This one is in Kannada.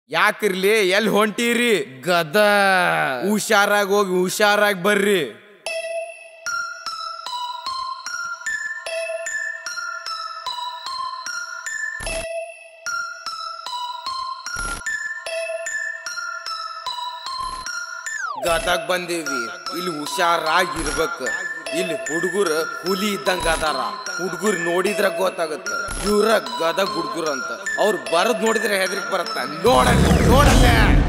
ಯಾಕಿರ್ಲಿ ಎಲ್ಲಿ ಹೊಂಟೀರಿ ಗದ ಹುಷಾರಾಗಿ ಹೋಗಿ ಹುಷಾರಾಗಿ ಬರ್ರಿ ಗದಗ್ ಬಂದೇವಿ ಇಲ್ಲಿ ಹುಷಾರಾಗಿರ್ಬೇಕು ಇಲ್ಲಿ ಹುಡುಗರ ಹುಲಿ ಇದ್ದಂಗ ಅದಾರ ಹುಡುಗರು ನೋಡಿದ್ರ ಗೊತ್ತಾಗತ್ತ ಇವ್ರ ಗದಗ್ ಹುಡುಗರು ಅಂತ ಅವ್ರು ಬರದ್ ನೋಡಿದ್ರೆ ಹೆದರಿಕ್ ಬರತ್ತ ನೋಡಲ್ಲ ನೋಡಲ್ಲ